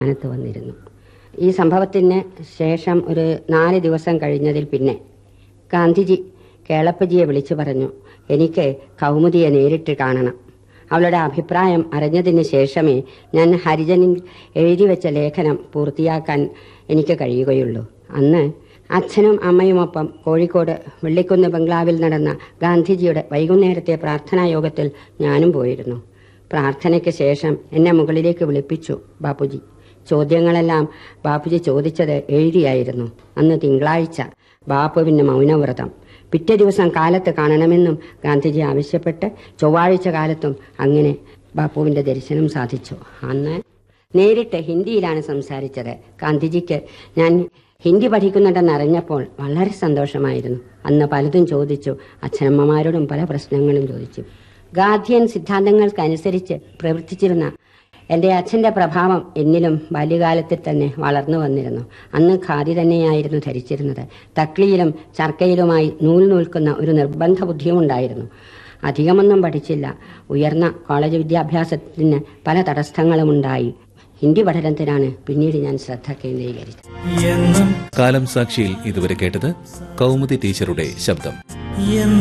സ്ഥാനത്ത് വന്നിരുന്നു ഈ സംഭവത്തിന് ശേഷം ഒരു നാല് ദിവസം കഴിഞ്ഞതിൽ പിന്നെ ഗാന്ധിജി കേളപ്പജിയെ വിളിച്ചു പറഞ്ഞു എനിക്ക് കൗമുദിയെ നേരിട്ട് കാണണം അവളുടെ അഭിപ്രായം അറിഞ്ഞതിന് ശേഷമേ ഞാൻ ഹരിജനിൽ എഴുതി വെച്ച ലേഖനം പൂർത്തിയാക്കാൻ എനിക്ക് കഴിയുകയുള്ളൂ അന്ന് അച്ഛനും അമ്മയുമൊപ്പം കോഴിക്കോട് വെള്ളിക്കുന്ന് ബംഗ്ലാവിൽ നടന്ന ഗാന്ധിജിയുടെ വൈകുന്നേരത്തെ പ്രാർത്ഥനാ യോഗത്തിൽ ഞാനും പോയിരുന്നു പ്രാർത്ഥനയ്ക്ക് ശേഷം എന്നെ മുകളിലേക്ക് വിളിപ്പിച്ചു ബാപ്പുജി ചോദ്യങ്ങളെല്ലാം ബാപ്പുജി ചോദിച്ചത് എഴുതിയായിരുന്നു അന്ന് തിങ്കളാഴ്ച ബാപ്പുവിന് മൗനവ്രതം പിറ്റേ ദിവസം കാലത്ത് കാണണമെന്നും ഗാന്ധിജി ആവശ്യപ്പെട്ട് ചൊവ്വാഴ്ച കാലത്തും അങ്ങനെ ബാപ്പുവിന്റെ ദർശനം സാധിച്ചു അന്ന് നേരിട്ട് ഹിന്ദിയിലാണ് സംസാരിച്ചത് ഗാന്ധിജിക്ക് ഞാൻ ഹിന്ദി പഠിക്കുന്നുണ്ടെന്ന് അറിഞ്ഞപ്പോൾ വളരെ സന്തോഷമായിരുന്നു അന്ന് പലതും ചോദിച്ചു അച്ഛനമ്മമാരോടും പല പ്രശ്നങ്ങളും ചോദിച്ചു ഗാന്ധിയൻ സിദ്ധാന്തങ്ങൾക്കനുസരിച്ച് പ്രവർത്തിച്ചിരുന്ന എൻ്റെ അച്ഛൻ്റെ പ്രഭാവം എന്നിലും ബാല്യകാലത്തിൽ തന്നെ വളർന്നു വന്നിരുന്നു അന്ന് ഖാദി തന്നെയായിരുന്നു ധരിച്ചിരുന്നത് തക്ലിയിലും ചർക്കയിലുമായി നൂൽ നൂൽക്കുന്ന ഒരു നിർബന്ധ ബുദ്ധിയുമുണ്ടായിരുന്നു അധികമൊന്നും പഠിച്ചില്ല ഉയർന്ന കോളേജ് വിദ്യാഭ്യാസത്തിന് പല തടസ്സങ്ങളും ഉണ്ടായി ഹിന്ദി പഠനത്തിനാണ് പിന്നീട് ഞാൻ ശ്രദ്ധ കേന്ദ്രീകരിച്ചത് എന്നും കാലം സാക്ഷിയിൽ ഇതുവരെ കേട്ടത് കൗമുദി ടീച്ചറുടെ ശബ്ദം എന്നും